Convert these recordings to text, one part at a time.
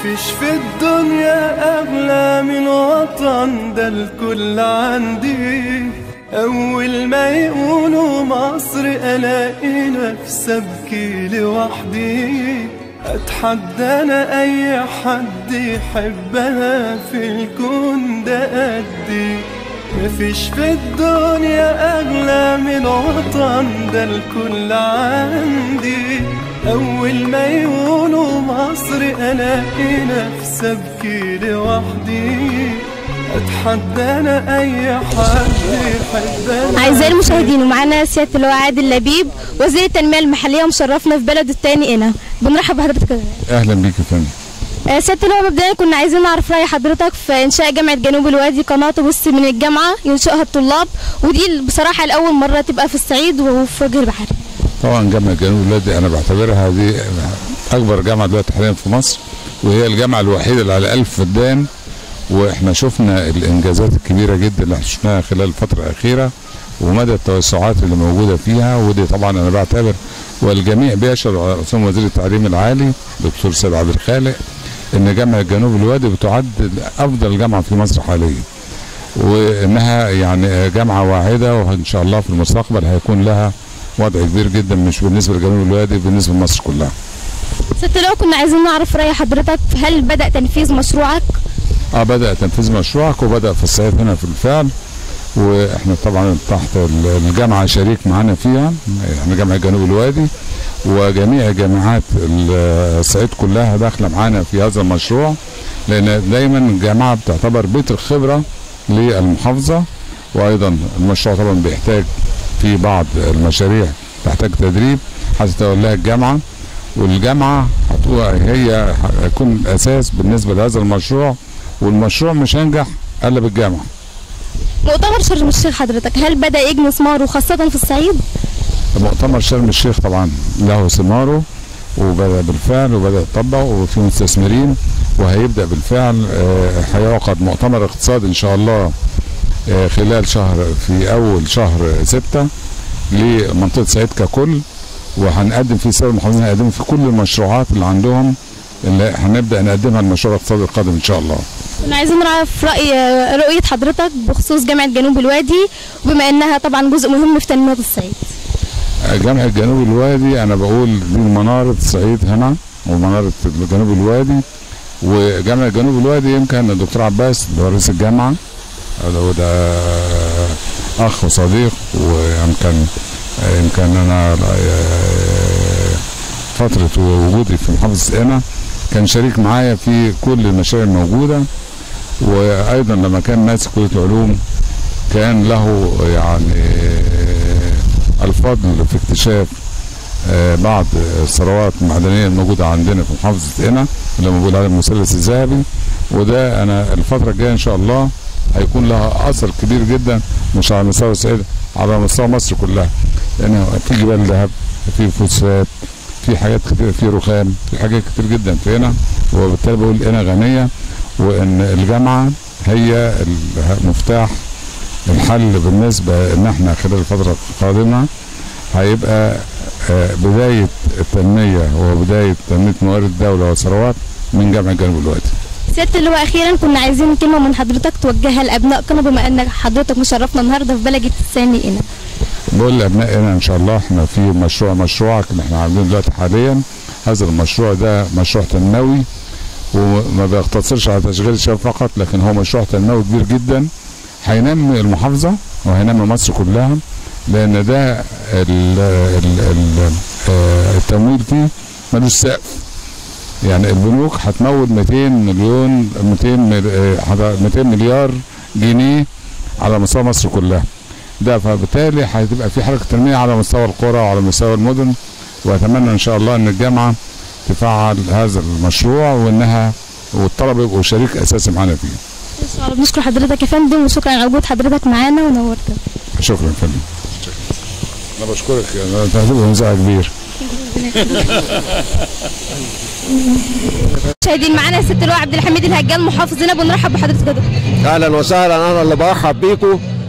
مفيش في الدنيا أغلى من وطن ده الكل عندي أول ما يقولوا مصر ألاقي نفسي أبكي لوحدي أتحدى أنا أي حد يحبها في الكون ده قدي مفيش في الدنيا أغلى من وطن ده الكل عندي أول ما يقولوا مصر ألاقي نفسي أبكي لوحدي أتحدى أنا أي حد يحبها أعزائي المشاهدين ومعانا سيادة اللواء عادل لبيب وزير التنمية المحلية ومشرفنا في بلده التاني هنا بنرحب بحضرتك يا فندم. اهلا بيك يا فندم آه، سيادة اللواء مبدئيا كنا عايزين نعرف رأي حضرتك في إنشاء جامعة جنوب الوادي قناة تبص من الجامعة ينشئها الطلاب ودي بصراحة لأول مرة تبقى في الصعيد وفي وجه البحري طبعا جامعه جنوب الوادي انا بعتبرها دي اكبر جامعه دلوقتي حاليا في مصر وهي الجامعه الوحيده اللي على 1000 فدان واحنا شفنا الانجازات الكبيره جدا اللي احنا شفناها خلال الفتره الاخيره ومدى التوسعات اللي موجوده فيها ودي طبعا انا بعتبر والجميع بيشهد على رسوم وزير التعليم العالي دكتور سيد عبد الخالق ان جامعه جنوب الوادي بتعد افضل جامعه في مصر حاليا وانها يعني جامعه واعده وان شاء الله في المستقبل هيكون لها وضع كبير جدا مش بالنسبه لجنوب الوادي بالنسبه لمصر كلها سيادة اللواء كنا عايزين نعرف رأي حضرتك هل بدأ تنفيذ مشروعك اه بدا تنفيذ مشروعك وبدا في الصعيد هنا في الفعل واحنا طبعا تحت ال- الجامعه شريك معانا فيها احنا جامعه جنوب الوادي وجميع جامعات ال- الصعيد كلها داخله معانا في هذا المشروع لان دايما الجامعه بتعتبر بيت الخبره للمحافظه وايضا المشروع طبعا بيحتاج في بعض المشاريع تحتاج تدريب هتتولاها الجامعه والجامعه هتبقى هي هيكون الاساس بالنسبه لهذا المشروع والمشروع مش هينجح الا بالجامعه مؤتمر شرم الشيخ حضرتك هل بدأ يجني ثماره خاصة في الصعيد؟ مؤتمر شرم الشيخ طبعا له ثماره وبدا بالفعل وبدا يطبق وفي مستثمرين وهيبدا بالفعل آه، هيعقد مؤتمر اقتصادي ان شاء الله آه، خلال شهر في اول شهر ستة لمنطقه سعيد ككل وهنقدم فيه سبب المحافظين هنقدم في كل المشروعات اللي عندهم اللي هنبدا نقدمها المشروع الاقتصادي القادم ان شاء الله كنا عايزين نعرف رأي رؤية حضرتك بخصوص جامعة جنوب الوادي وبما إنها طبعا جزء مهم في تنمية الصعيد جامعة جنوب الوادي أنا بقول دي منارة الصعيد هنا ومنارة جنوب الوادي وجامعة جنوب الوادي يمكن الدكتور عباس اللي هو رئيس الجامعة ده وده أخ وصديق ويمكن يمكن أنا فترة وجودي في محافظة قنا كان شريك معايا في كل المشاريع الموجودة وأيضا لما كان ماسك كلية العلوم كان له يعني الفضل في اكتشاف آه، بعض الثروات المعدنيه الموجوده عندنا في محافظه قنا اللي موجود على المثلث الذهبي وده انا الفتره الجايه ان شاء الله هيكون لها اثر كبير جدا مش على مستوى الصعيد على مستوى مصر كلها لان في جبال ذهب في فوسفات في حاجات كتير في رخام في حاجات كتير جدا في هنا وبالتالي بقول هنا غنيه وان الجامعه هي المفتاح الحل بالنسبة ان احنا خلال الفترة القادمة هيبقى آه، بداية التنمية وبداية تنمية موارد الدولة والثروات من جامعة جنوب الوادي. سيادة اللواء أخيرا كنا عايزين كلمة من حضرتك توجهها لأبناء قنا بما إن حضرتك مشرفنا النهاردة في بلدة الثاني هنا بقول لابنائنا ان شاء الله احنا في مشروع مشروعك اللي احنا عاملينه دلوقتي حاليا هذا المشروع ده مشروع تنموي وما بيقتصرش على تشغيل الشباب فقط لكن هو مشروع تنموي كبير جدا هينمي المحافظه وهينمي مصر كلها لان ده ال ال ال آه، التمويل فيه ملوش سقف يعني البنوك هتمول 200 مليون 200 مل- آه، حضر- 200 مليار جنيه على مستوى مصر كلها ده فبالتالي هتبقى في حركه تنميه على مستوى القرى وعلى مستوى المدن واتمنى ان شاء الله ان الجامعه تفعل هذا المشروع وانها والطلبه يبقوا شريك اساسي معانا فيه إن شاء الله بنشكر حضرتك يا فندم وشكرا على وجود حضرتك معانا ونورتنا شكرا يا فندم انا بشكرك انت هتبقى مذيع كبير مشاهدين معانا ست اللواء عبد الحميد الهجان محافظ هنا بنرحب بحضرتك يا دكتور اهلا وسهلا انا اللي برحب بيكم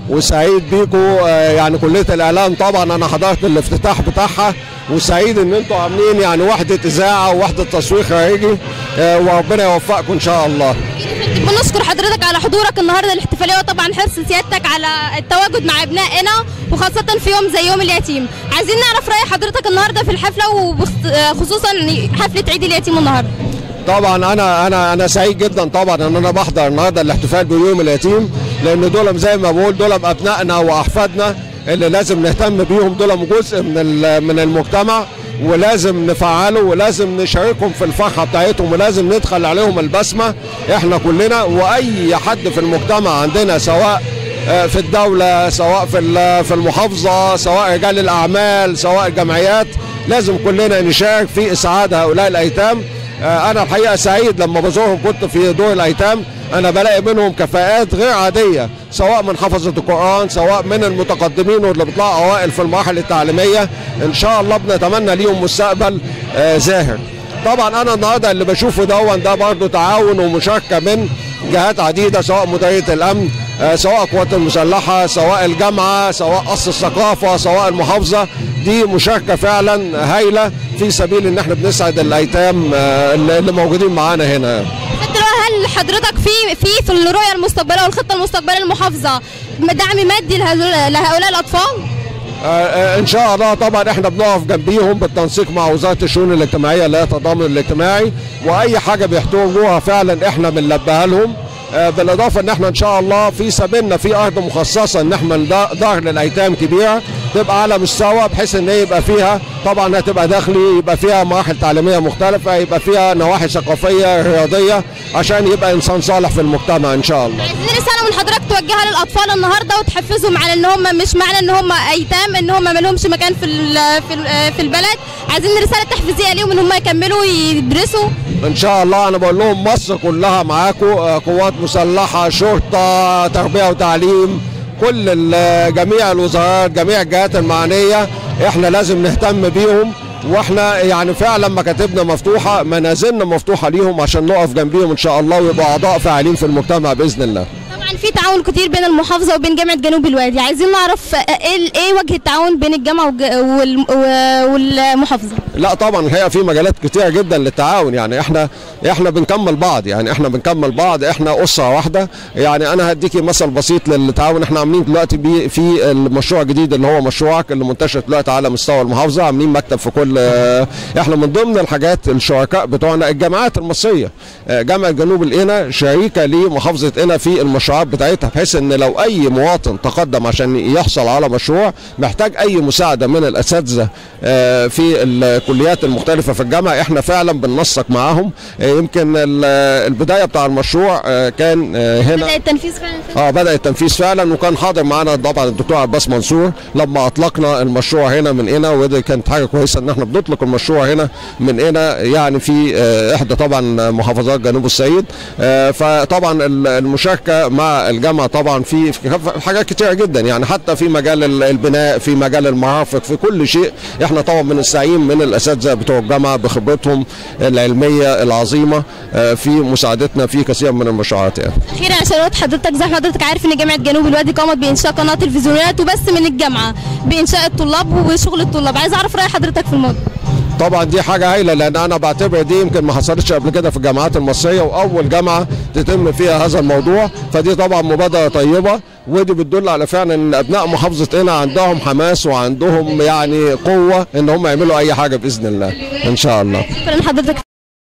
وسعيد بيكم آه، يعني كليه الاعلام طبعا انا حضرت الافتتاح بتاعها وسعيد ان انتوا عاملين يعني وحده اذاعه ووحده تسويق خارجي آه، وربنا يوفقكم ان شاء الله بنشكر حضرتك على حضورك النهارده الاحتفاليه وطبعا حرص سيادتك على التواجد مع ابنائنا وخاصه في يوم زي يوم اليتيم عايزين نعرف راي حضرتك النهارده في الحفله وخصوصا حفله عيد اليتيم النهارده طبعا انا انا انا سعيد جدا طبعا ان انا بحضر النهارده الاحتفال بيوم اليتيم لان دول زي ما بقول دول ابنائنا واحفادنا اللي لازم نهتم بيهم دول جزء من ال- من المجتمع ولازم نفعله ولازم نشاركهم في الفرحه بتاعتهم ولازم ندخل عليهم البسمه احنا كلنا واي حد في المجتمع عندنا سواء آه، في الدولة سواء في ال- في المحافظة سواء رجال الأعمال سواء الجمعيات لازم كلنا نشارك في إسعاد هؤلاء الأيتام آه، أنا الحقيقة سعيد لما بزورهم كنت في دور الأيتام أنا بلاقي منهم كفاءات غير عادية سواء من حفظة القرآن سواء من المتقدمين واللي بيطلعوا أوائل في المراحل التعليمية إن شاء الله بنتمنى ليهم مستقبل آه، زاهر طبعا انا النهارده اللي بشوفه دون ده برضه تعاون ومشاركه من جهات عديده سواء مديريه الامن آه، سواء القوات المسلحه سواء الجامعه سواء قصر الثقافه سواء المحافظه دي مشاركه فعلا هايله في سبيل ان احنا بنسعد الايتام آه، اللي اللي موجودين معانا هنا حتى لو هل حضرتك في في في الرؤيه المستقبليه والخطه المستقبليه للمحافظه دعم مادي لهذول- لهؤلاء الاطفال آه، آه، ان شاء الله طبعا احنا بنقف جنبيهم بالتنسيق مع وزاره الشؤون الاجتماعيه اللي هي التضامن الاجتماعي واي حاجه بيحتاجوها فعلا احنا بنلبيها لهم آه، بالاضافه ان احنا ان شاء الله في سبيلنا في ارض مخصصه ان احنا ظهر للايتام كبيره تبقى على مستوى بحيث ان هي يبقى فيها طبعا هتبقى داخلي يبقى فيها مراحل تعليميه مختلفه يبقى فيها نواحي ثقافيه رياضيه عشان يبقى انسان صالح في المجتمع ان شاء الله عايزين رساله من حضرتك توجهها للاطفال النهارده وتحفزهم على ان هم مش معنى ان هم ايتام ان هم ما لهمش مكان في ال- في ال- في البلد عايزين رساله تحفيزيه ليهم ان هم يكملوا يدرسوا ان شاء الله انا بقول لهم مصر كلها معاكم آه، قوات مسلحه شرطه تربيه وتعليم كل ال- جميع الوزارات جميع الجهات المعنيه احنا لازم نهتم بيهم واحنا يعني فعلا مكاتبنا مفتوحه منازلنا مفتوحه ليهم عشان نقف جنبيهم ان شاء الله ويبقوا اعضاء فاعلين في المجتمع باذن الله طبعا في تعاون كتير بين المحافظه وبين جامعه جنوب الوادي عايزين نعرف ايه ال- ايه وجه التعاون بين الجامعه والج- وال- والمحافظه لا طبعا الحقيقه في مجالات كتيره جدا للتعاون يعني احنا احنا بنكمل بعض يعني احنا بنكمل بعض احنا اسره واحده يعني انا هديكي مثل بسيط للتعاون احنا عاملين دلوقتي بي في المشروع الجديد اللي هو مشروعك اللي منتشر دلوقتي على مستوى المحافظه عاملين مكتب في كل اه، احنا من ضمن الحاجات الشركاء بتوعنا الجامعات المصريه اه، جامعه جنوب القنا شريكه لمحافظه قنا في المشروعات بتاعتها بحيث ان لو اي مواطن تقدم عشان يحصل على مشروع محتاج اي مساعده من الاساتذه اه، في الكليات المختلفه في الجامعه احنا فعلا بننسق معاهم اه، يمكن ال- البدايه بتاع المشروع اه، كان اه، هنا بدا التنفيذ فعلا اه بدا التنفيذ فعلا وكان حاضر معانا طبعا الدكتور عباس منصور لما اطلقنا المشروع هنا من هنا ودي كانت حاجه كويسه ان احنا بنطلق المشروع هنا من هنا يعني في آه، احدى طبعا محافظات جنوب الصعيد آه، فطبعا ال- المشاركه مع الجامعه طبعا في في حاجات كتيره جدا يعني حتى في مجال ال- البناء في مجال المرافق في كل شيء احنا طبعا بنستعين من الاساتذه بتوع الجامعه بخبرتهم العلميه العظيمه آه، في مساعدتنا في كثير من المشروعات يعني. اخيرا عشان وقت حضرتك زي ما حضرتك عارف ان جامعه جنوب الوادي قامت بانشاء قناه تلفزيونات وبس من الجامعه بانشاء الطلاب وشغل الطلاب عايز اعرف راي حضرتك في الموضوع طبعا دي حاجه هايله لان انا بعتبر دي يمكن ما حصلتش قبل كده في الجامعات المصريه واول جامعه تتم فيها هذا الموضوع فدي طبعا مبادره طيبه ودي بتدل على فعلا ان ابناء محافظه قنا عندهم حماس وعندهم يعني قوه ان هم يعملوا اي حاجه باذن الله ان شاء الله شكرا لحضرتك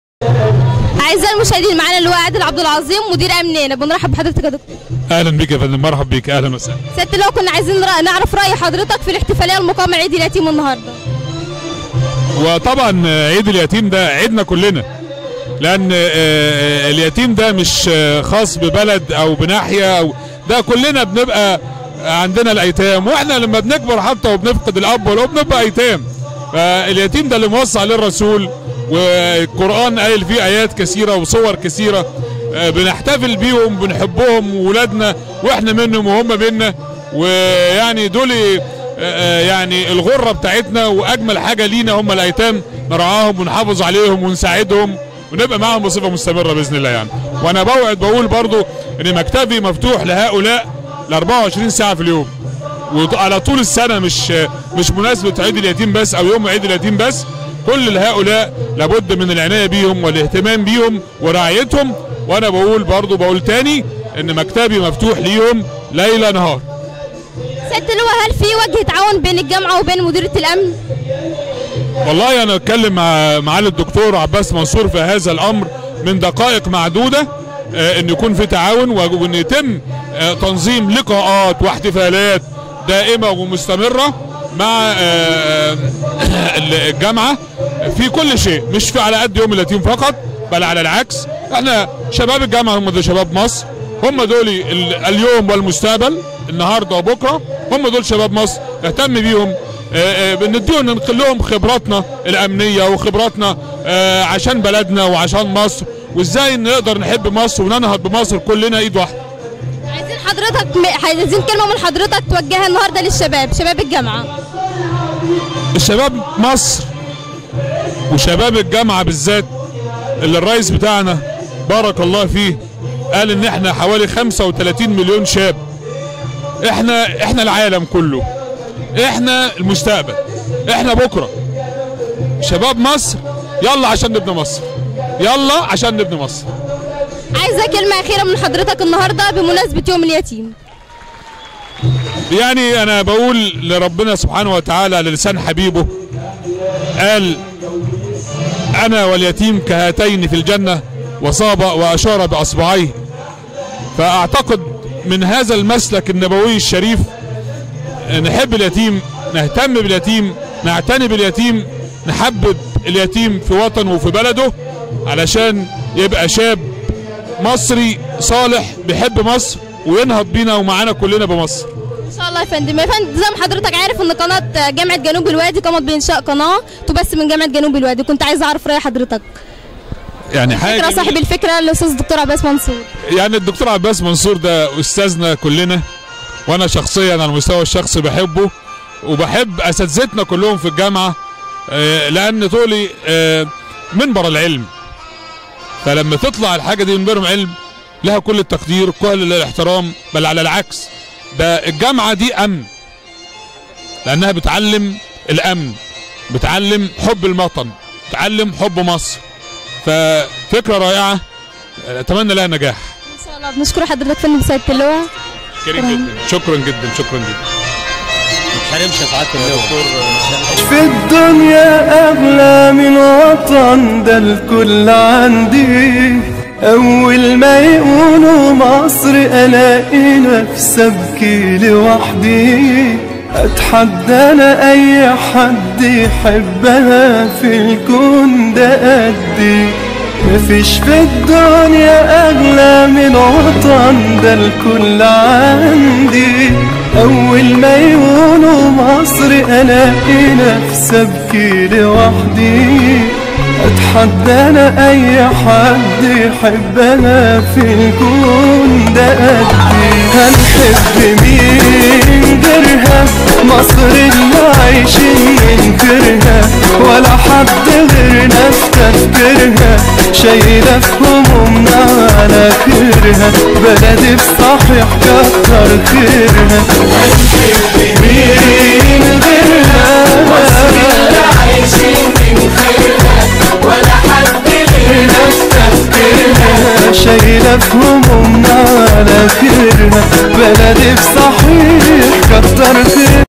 اعزائي المشاهدين معانا اللواء عادل عبد العظيم مدير امننا بنرحب بحضرتك يا دكتور اهلا بك يا فندم مرحب بك اهلا وسهلا سياده اللواء كنا عايزين نرا- نعرف راي حضرتك في الاحتفاليه المقامه عيد اليتيم النهارده وطبعا عيد اليتيم ده عيدنا كلنا لان آه، اليتيم ده مش آه، خاص ببلد او بناحيه او ده كلنا بنبقى عندنا الايتام واحنا لما بنكبر حتى وبنفقد الاب والام بنبقى ايتام فاليتيم ده اللي موصى عليه الرسول والقران قايل فيه ايات كثيره وصور كثيره آه، بنحتفل بيهم بنحبهم وولادنا واحنا منهم وهم منا ويعني دول آه، آه، يعني الغره بتاعتنا واجمل حاجه لينا هم الايتام نرعاهم ونحافظ عليهم ونساعدهم ونبقى معاهم بصفه مستمره باذن الله يعني وانا بوعد بقول برضو ان مكتبي مفتوح لهؤلاء ل 24 ساعه في اليوم وعلى طول السنه مش مش مناسبه عيد اليتيم بس او يوم عيد اليتيم بس كل هؤلاء لابد من العنايه بيهم والاهتمام بيهم ورعايتهم وانا بقول برضو بقول تاني ان مكتبي مفتوح ليهم ليل نهار سياده اللواء هل في وجه تعاون بين الجامعه وبين مديريه الامن والله انا اتكلم مع معالي الدكتور عباس منصور في هذا الامر من دقائق معدوده آه، ان يكون في تعاون وان يتم آه، تنظيم لقاءات واحتفالات دائمه ومستمره مع آه، الجامعه في كل شيء مش في على قد يوم اليتيم فقط بل على العكس احنا شباب الجامعه هم دول شباب مصر هم دول ال- اليوم والمستقبل النهارده وبكره هم دول شباب مصر نهتم بيهم آه، آه، بنديهم ننقل لهم خبراتنا الامنيه وخبراتنا آه، عشان بلدنا وعشان مصر وازاي نقدر نحب مصر وننهض بمصر كلنا ايد واحده عايزين حضرتك م- عايزين كلمه من حضرتك توجهها النهارده للشباب شباب الجامعه الشباب مصر وشباب الجامعه بالذات اللي الرئيس بتاعنا بارك الله فيه قال ان احنا حوالي 35 مليون شاب احنا احنا العالم كله احنا المستقبل احنا بكره شباب مصر يلا عشان نبني مصر يلا عشان نبني مصر عايزه كلمه اخيره من حضرتك النهارده بمناسبه يوم اليتيم يعني انا بقول لربنا سبحانه وتعالى للسان حبيبه قال انا واليتيم كهاتين في الجنه وصاب واشار باصبعيه فاعتقد من هذا المسلك النبوي الشريف نحب اليتيم نهتم باليتيم نعتني باليتيم نحبب اليتيم في وطنه وفي بلده علشان يبقى شاب مصري صالح بيحب مصر وينهض بينا ومعانا كلنا بمصر ان شاء الله يا فندم يا فندم زي ما حضرتك عارف ان قناه جامعه جنوب الوادي قامت بانشاء قناه تبث من جامعه جنوب الوادي كنت عايزه اعرف راي حضرتك يعني حاجه فكره صاحب الفكره الاستاذ الدكتور عباس منصور يعني الدكتور عباس منصور ده استاذنا كلنا وانا شخصيا على المستوى الشخصي بحبه وبحب اساتذتنا كلهم في الجامعه آه، لان طولي آه، منبر العلم فلما تطلع الحاجه دي منبرهم علم لها كل التقدير كل الاحترام بل على العكس ده الجامعه دي امن لانها بتعلم الامن بتعلم حب الوطن بتعلم حب مصر ففكره رائعه اتمنى لها نجاح ان شاء الله بنشكر حضرتك فندم سياده اللواء كريم جدا شكرا جدا شكرا جدا حرمش سعاده اللواء في الدنيا أغلى من وطن ده الكل عندي أول ما يقولوا مصر ألاقي نفسي أبكي لوحدي أتحدى أنا أي حد يحبها في الكون ده قدي مفيش في الدنيا أغلى من وطن ده الكل عندي أول ما يقولوا مصر ألاقي نفسي أبكي لوحدي أتحدى أنا أي حد يحبها في الكون ده قدي هنحب مين غيرها مصر اللي عايشين ننكرها ولا حد غيرنا في تفكيرها شايلة في همومنا على خيرها بلدي بصحيح كتر خيرها هنحب مين غيرها مصر اللي عايشين ننكرها ولا حد غيرنا في تفكيرها شايلة في همومنا على خيرها بلدي بصحيح كتر خيرها